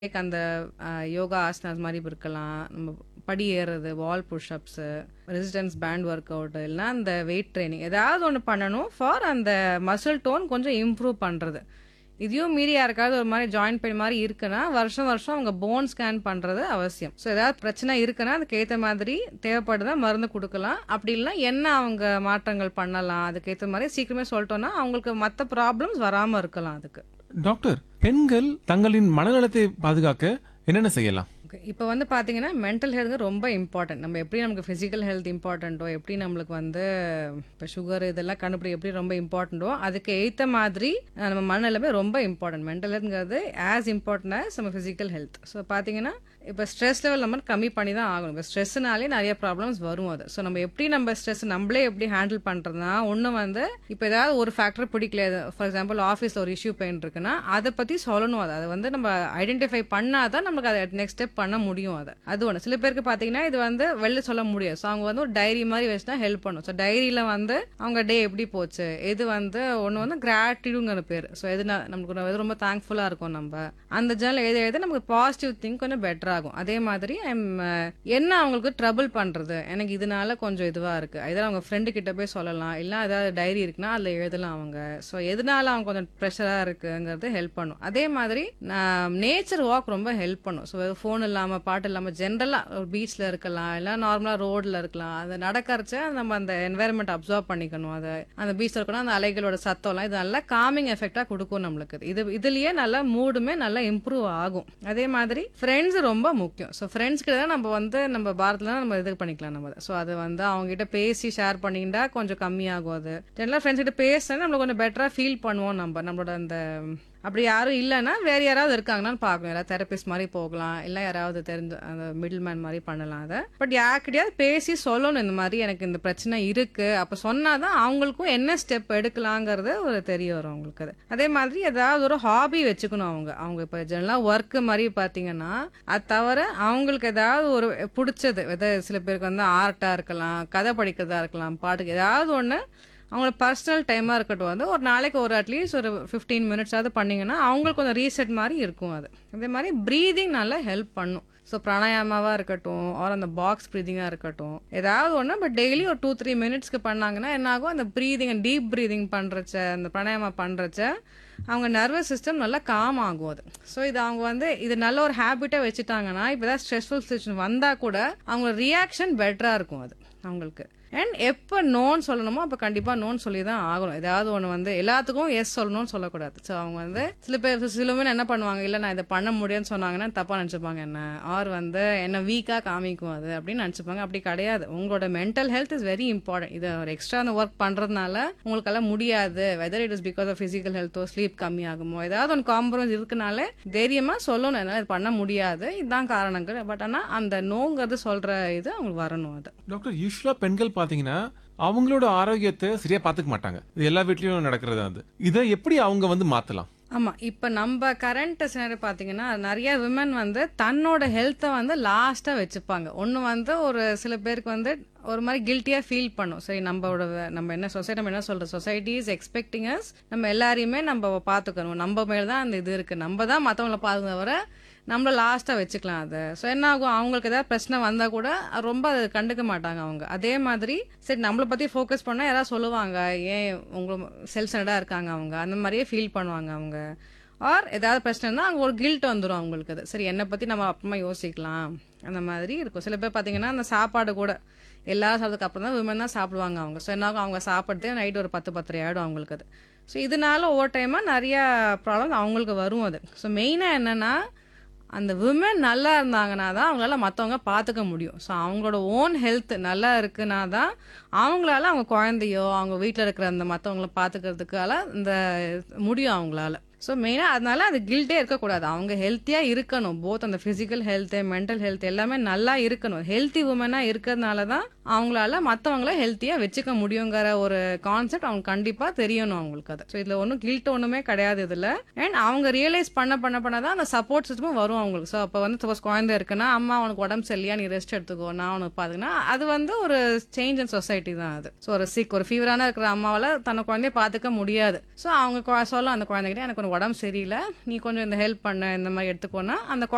like அந்த அ, யோகா ஆசனாஸ் மாதிரி இருக்கலாம் நம்ம படி ஏறுறது wall pushups resistance band workout இல்லைனா அந்த வெயிட் ட்ரைனிங் ஏதாவது ஒன்று பண்ணணும் ஃபார் அந்த மசில் டோன் கொஞ்சம் இம்ப்ரூவ் பண்ணுறது இதையும் மீறி யாருக்காவது ஒரு மாதிரி ஜாயின்ட் பெயின் மாதிரி இருக்குன்னா வருஷம் வருஷம் அவங்க போன் ஸ்கேன் பண்ணுறது அவசியம் ஸோ ஏதாவது பிரச்சனை இருக்குன்னா அதுக்கேற்ற மாதிரி தேவைப்படுதா மருந்து கொடுக்கலாம் அப்படி இல்லைன்னா என்ன அவங்க மாற்றங்கள் பண்ணலாம் அதுக்கேற்ற மாதிரி சீக்கிரமே சொல்லிட்டோம்னா அவங்களுக்கு மற்ற ப்ராப்ளம்ஸ் வராமல் இருக்கலாம் அதுக்கு டாக்டர் பெண்கள் தங்களின் மனநலத்தை பாதுகாக்க என்னென்ன செய்யலாம் இப்போ வந்து பார்த்தீங்கன்னா மென்டல் ஹெல்த் ரொம்ப இம்பார்ட்டன்ட் நம்ம எப்படி நமக்கு ஃபிசிக்கல் ஹெல்த் இம்பார்ட்டண்ட்டோ எப்படி நம்மளுக்கு வந்து இப்போ சுகர் இதெல்லாம் கண்டுபிடி எப்படி ரொம்ப இம்பார்ட்டண்ட்டோ அதுக்கு ஏற்ற மாதிரி அஹ், நம்ம மனநிலைமை ரொம்ப இம்பார்ட்டன்ட் மென்டல் ஹெல்த்ங்கிறது ஆஸ் இம்பார்ட்டன்ட் ஆஸ் நம்ம ஃபிசிக்கல் ஹெல்த் ஸோ பார்த்தீங்கன்னா இப்போ ஸ்ட்ரெஸ் லெவல் நம்ம கம்மி பண்ணி தான் ஆகணும் இப்போ ஸ்ட்ரெஸ்னாலே நிறைய ப்ராப்ளம்ஸ் வரும் அது ஸோ நம்ம எப்படி நம்ம ஸ்ட்ரெஸ் நம்மளே எப்படி ஹேண்டில் பண்ணுறதுனா ஒன்று வந்து இப்போ ஏதாவது ஒரு ஃபேக்டர் பிடிக்கல ஃபார் எக்ஸாம்பிள் ஆஃபீஸில் ஒரு இஷ்யூ பெயின் இருக்குன்னா அதை பற்றி சொல்லணும் அதை அதை வந்து நம்ம ஐடென்டிஃபை பண்ணாதான் நமக்கு அதை நெக்ஸ்ட் ஸ்டெப் பண்ண முடியும் அதை அது ஒன்று சில பேருக்கு பார்த்தீங்கன்னா இது வந்து வெளில சொல்ல முடியாது ஸோ அவங்க வந்து ஒரு டைரி மாதிரி வச்சு தான் ஹெல்ப் பண்ணும் ஸோ டைரியில் வந்து அவங்க டே எப்படி போச்சு இது வந்து ஒன்று வந்து கிராட்டிடுங்கிற பேர் ஸோ எது நா- நமக்கு ஒரு- எது ரொம்ப தேங்க்ஃபுல்லாக இருக்கும் நம்ம அந்த ஜேர்னல் எழுத எழுத நமக்கு பாசிட்டிவ் திங்க் கொஞ்சம் பெட்டர் ஆகும் அதே மாதிரி I'm, அஹ், என்ன அவங்களுக்கு ட்ரபிள் பண்ணுறது எனக்கு இதனால கொஞ்சம் இதுவாக இருக்குது இதெல்லாம் அவங்க ஃப்ரெண்டு கிட்ட போய் சொல்லலாம் இல்லை ஏதாவது டைரி இருக்குன்னா அதில் எழுதலாம் அவங்க ஸோ எதனால அவங்க கொஞ்சம் ப்ரெஷராக இருக்குங்கிறது ஹெல்ப் பண்ணும் அதே மாதிரி நேச்சர் வாக் ரொம்ப ஹெல்ப் பண்ணும் ஸோ ஃபோன் இல்லாமல் பாட்டு இல்லாமல் ஜென்ரலாக ஒரு பீச்சில் இருக்கலாம் இல்லை நார்மலாக ரோடில் இருக்கலாம் அது நடக்கறச்ச நம்ம அந்த என்வாயர்மெண்ட் அப்சர்வ் பண்ணிக்கணும் அதை அந்த பீச்சில் இருக்கணும் அந்த அலைகளோட சத்தம்லாம் இது நல்லா காமிங் எஃபெக்டாக கொடுக்கும் நம்மளுக்கு இது இதுலயே நல்லா மூடுமே நல்லா இம்ப்ரூவ் ஆகும் அதே மாதிரி ஃப்ரெண்ட்ஸ் ரொம்ப முக்கியம் ஸோ ஃப்ரெண்ட்ஸ் கிட்ட தான் நம்ம வந்து நம்ம பாரத்தில் நம்ம இது பண்ணிக்கலாம் நம்ம ஸோ அது வந்து அவங்க கிட்ட பேசி ஷேர் பண்ணிக்கிட்டா கொஞ்சம் கம்மியாகும் அது ஜென்ரலாக ஃப்ரெண்ட்ஸ் கிட்ட பேசினா நம்மளுக்கு கொஞ்சம் பெட்டராக ஃபீல் பண்ணுவோம் நம்ம நம்மளோட அந்த அப்படி யாரும் இல்லைன்னா வேற யாராவது இருக்காங்கன்னு பார்க்கணும் யாராவது தெரபிஸ்ட் மாதிரி போகலாம் இல்லை யாராவது தெரிஞ்ச அந்த மிடில் மேன் மாதிரி பண்ணலாம் அதை பட் யார்கிட்டயாவது பேசி சொல்லணும் இந்த மாதிரி எனக்கு இந்த பிரச்சனை இருக்கு அப்போ சொன்னாதான் அவங்களுக்கும் என்ன ஸ்டெப் எடுக்கலாங்கிறது ஒரு தெரிய வரும் அவங்களுக்கு அது அதே மாதிரி ஏதாவது ஒரு ஹாபி வச்சுக்கணும் அவங்க அவங்க இப்போ ஜெனரலாக ஒர்க்கு மாதிரி பார்த்தீங்கன்னா அது தவிர அவங்களுக்கு ஏதாவது ஒரு பிடிச்சது எதாவது சில பேருக்கு வந்து ஆர்ட்டாக இருக்கலாம் கதை படிக்கிறதா இருக்கலாம் பாட்டுக்கு ஏதாவது ஒன்று அவங்களோட பர்சனல் டைமாக இருக்கட்டும் வந்து ஒரு நாளைக்கு ஒரு அட்லீஸ்ட் ஒரு ஃபிஃப்டீன் மினிட்ஸாவது பண்ணிங்கன்னா அவங்களுக்கு கொஞ்சம் ரீசெட் மாதிரி இருக்கும் அது அதே மாதிரி ப்ரீதிங் நல்லா ஹெல்ப் பண்ணும் ஸோ பிராணாயாமாவாக இருக்கட்டும் ஆர் அந்த பாக்ஸ் ப்ரீதிங்காக இருக்கட்டும் ஏதாவது ஒன்று பட் டெய்லி ஒரு டூ த்ரீ மினிட்ஸ்க்கு பண்ணாங்கன்னா என்ன ஆகும் அந்த ப்ரீதிங் டீப் ப்ரீதிங் பண்ணுறச்ச அந்த பிராணாயாமா பண்ணுறச்ச அவங்க நர்வஸ் சிஸ்டம் நல்லா காம் ஆகும் அது ஸோ இது அவங்க வந்து இது நல்ல ஒரு ஹேபிட்டாக வச்சுட்டாங்கன்னா இப்போ ஏதாவது ஸ்ட்ரெஸ்ஃபுல் சுச்சுவேஷன் வந்தால் கூட அவங்க ரியாக்ஷன் பெட்டராக இருக்கும் அது அவங்களுக்கு அண்ட் எப்போ நோன் சொல்லணுமோ அப்போ கண்டிப்பாக நோன் சொல்லி தான் ஆகணும் ஏதாவது ஒன்று வந்து எல்லாத்துக்கும் எஸ் சொல்லணும்னு சொல்லக்கூடாது ஸோ அவங்க வந்து சில பேர் சில பேர் என்ன பண்ணுவாங்க இல்லை நான் இதை பண்ண முடியும்னு சொன்னாங்கன்னா தப்பாக நினச்சிப்பாங்க என்ன ஆர் வந்து என்ன வீக்காக காமிக்கும் அது அப்படின்னு நினச்சிப்பாங்க அப்படி கிடையாது உங்களோட mental health is very important இதை ஒரு எக்ஸ்ட்ரா அந்த ஒர்க் பண்ணுறதுனால உங்களுக்கெல்லாம் முடியாது whether it is because of physical ஹெல்த்தோ ஸ்லீப் கம்மியாகுமோ ஏதாவது ஒன்று காம்ப்ரமைஸ் இருக்குனாலே தைரியமாக சொல்லணும் என்னால் இது பண்ண முடியாது இதுதான் காரணங்கள் பட் ஆனால் அந்த நோங்கிறது சொல்கிற இது அவங்களுக்கு வரணும் அது டாக்டர் யூஸ்வலா பெண்கள் பாத்தீங்கன்னா அவங்களோட ஆரோக்கியத்தை சரியா பாத்துக்க மாட்டாங்க இது எல்லா வீட்லயும் நடக்கிறது அது இதை எப்படி அவங்க வந்து மாத்தலாம் ஆமா இப்ப நம்ம கரண்ட் சினாரி பாத்தீங்கன்னா நிறைய விமன் வந்து தன்னோட ஹெல்த்தை வந்து லாஸ்டா வச்சுப்பாங்க ஒண்ணு வந்து ஒரு சில பேருக்கு வந்து ஒரு மாதிரி கில்ட்டியா ஃபீல் பண்ணும் சரி நம்மளோட நம்ம என்ன சொசைட்டி நம்ம என்ன சொல்ற சொசைட்டி இஸ் எக்ஸ்பெக்டிங் அஸ் நம்ம எல்லாரையுமே நம்ம பாத்துக்கணும் நம்ம மேல தான் அந்த இது இருக்கு நம்ம தான் மத்தவங்கள பாத்துக்க தவிர நம்மள லாஸ்ட்டாக வச்சுக்கலாம் அதை ஸோ என்ன ஆகும் அவங்களுக்கு ஏதாவது பிரச்சனை வந்தால் கூட அது ரொம்ப அதை கண்டுக்க மாட்டாங்க அவங்க அதே மாதிரி சரி நம்மளை பற்றி ஃபோக்கஸ் பண்ணால் யாராவது சொல்லுவாங்க ஏன் உங்களை செல்ஃப் சென்டடாக இருக்காங்க அவங்க அந்த மாதிரியே ஃபீல் பண்ணுவாங்க அவங்க ஆர் ஏதாவது பிரச்சனைனா அங்கே ஒரு கில்ட் வந்துடும் அவங்களுக்கு அது சரி என்னை பற்றி நம்ம அப்புறமா யோசிக்கலாம் அந்த மாதிரி இருக்கும் சில பேர் பார்த்தீங்கன்னா அந்த சாப்பாடு கூட எல்லாரும் சாப்பிட்டதுக்கு அப்புறம் தான் விமன் தான் சாப்பிடுவாங்க அவங்க ஸோ என்ன ஆகும் அவங்க சாப்பிட்றதே நைட் ஒரு பத்து பத்தரை ஆகிடும் அவங்களுக்கு அது ஸோ இதனால ஓவர் டைமாக நிறையா ப்ராப்ளம் அவங்களுக்கு வரும் அது ஸோ மெயினாக என்னென்னா அந்த விமன் நல்லா இருந்தாங்கன்னா தான் அவங்களால மற்றவங்க பார்த்துக்க முடியும் ஸோ அவங்களோட ஓன் ஹெல்த் நல்லா இருக்குன்னா தான் அவங்களால அவங்க குழந்தையோ அவங்க வீட்டில் இருக்கிற அந்த மற்றவங்கள பார்த்துக்கிறதுக்கால இந்த முடியும் அவங்களால ஸோ மெயினாக அதனால அது கில்ட்டே இருக்கக்கூடாது அவங்க ஹெல்த்தியாக இருக்கணும் போத் அந்த ஃபிசிக்கல் ஹெல்த்து மென்டல் ஹெல்த் எல்லாமே நல்லா இருக்கணும் ஹெல்த்தி உமனாக இருக்கிறதுனால தான் அவங்களால மற்றவங்கள ஹெல்த்தியாக வச்சுக்க முடியுங்கிற ஒரு கான்செப்ட் அவங்க கண்டிப்பாக தெரியணும் அவங்களுக்கு அது ஸோ இதில் ஒன்றும் கில்ட் ஒன்றுமே கிடையாது இதில் அண்ட் அவங்க ரியலைஸ் பண்ண பண்ண பண்ண தான் அந்த சப்போர்ட் சிஸ்டமும் வரும் அவங்களுக்கு ஸோ அப்போ வந்து சப்போஸ் குழந்தை இருக்குன்னா அம்மா அவனுக்கு உடம்பு சரியா நீ ரெஸ்ட் எடுத்துக்கோ நான் அவனுக்கு பார்த்துக்கினா அது வந்து ஒரு சேஞ்ச் இன் சொசைட்டி தான் அது ஸோ ஒரு சிக் ஒரு ஃபீவரான இருக்கிற அம்மாவால் தன்னை குழந்தைய பார்த்துக்க முடியாது ஸோ அவங்க கொ- சொல்லும் அந்த குழந்தைகிட்ட எனக்கு கொஞ்சம் உடம்பு சரியில்லை நீ கொஞ்சம் இந்த ஹெல்ப் பண்ண இந்த மாதிரி எடுத்துக்கோன்னா அந்த குழந்தை